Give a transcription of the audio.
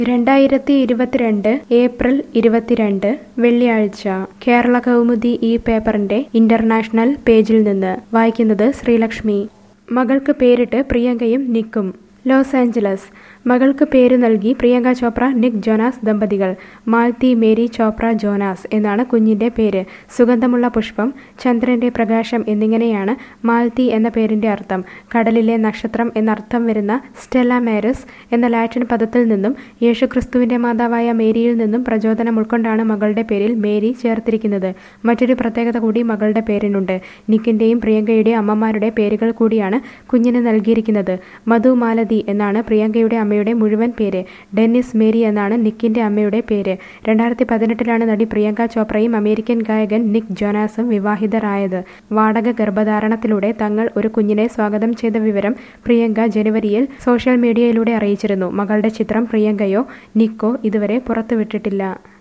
രണ്ടായിരത്തി ഇരുപത്തിരണ്ട് ഏപ്രിൽ ഇരുപത്തിരണ്ട് വെള്ളിയാഴ്ച കേരള കൗമുദി ഈ പേപ്പറിന്റെ ഇന്റർനാഷണൽ പേജിൽ നിന്ന് വായിക്കുന്നത് ശ്രീലക്ഷ്മി മകൾക്ക് പേരിട്ട് പ്രിയങ്കയും നിക്കും ലോസ് ആഞ്ചലസ് മകൾക്ക് പേര് നൽകി പ്രിയങ്ക ചോപ്ര നിക് ജോനാസ് ദമ്പതികൾ മാൽത്തി മേരി ചോപ്ര ജോനാസ് എന്നാണ് കുഞ്ഞിന്റെ പേര് സുഗന്ധമുള്ള പുഷ്പം ചന്ദ്രന്റെ പ്രകാശം എന്നിങ്ങനെയാണ് മാൽത്തി എന്ന പേരിന്റെ അർത്ഥം കടലിലെ നക്ഷത്രം എന്നർത്ഥം വരുന്ന സ്റ്റെല്ല മേരസ് എന്ന ലാറ്റിൻ പദത്തിൽ നിന്നും യേശുക്രിസ്തുവിന്റെ മാതാവായ മേരിയിൽ നിന്നും പ്രചോദനം ഉൾക്കൊണ്ടാണ് മകളുടെ പേരിൽ മേരി ചേർത്തിരിക്കുന്നത് മറ്റൊരു പ്രത്യേകത കൂടി മകളുടെ പേരിനുണ്ട് നിക്കിന്റെയും പ്രിയങ്കയുടെയും അമ്മമാരുടെ പേരുകൾ കൂടിയാണ് കുഞ്ഞിന് നൽകിയിരിക്കുന്നത് മധു മാലതി എന്നാണ് പ്രിയങ്കയുടെ അമ്മയുടെ മുഴുവൻ പേര് ഡെന്നിസ് മേരി എന്നാണ് നിക്കിന്റെ അമ്മയുടെ പേര് രണ്ടായിരത്തി പതിനെട്ടിലാണ് നടി പ്രിയങ്ക ചോപ്രയും അമേരിക്കൻ ഗായകൻ നിക് ജോനാസും വിവാഹിതരായത് വാടക ഗർഭധാരണത്തിലൂടെ തങ്ങൾ ഒരു കുഞ്ഞിനെ സ്വാഗതം ചെയ്ത വിവരം പ്രിയങ്ക ജനുവരിയിൽ സോഷ്യൽ മീഡിയയിലൂടെ അറിയിച്ചിരുന്നു മകളുടെ ചിത്രം പ്രിയങ്കയോ നിക്കോ ഇതുവരെ പുറത്തുവിട്ടിട്ടില്ല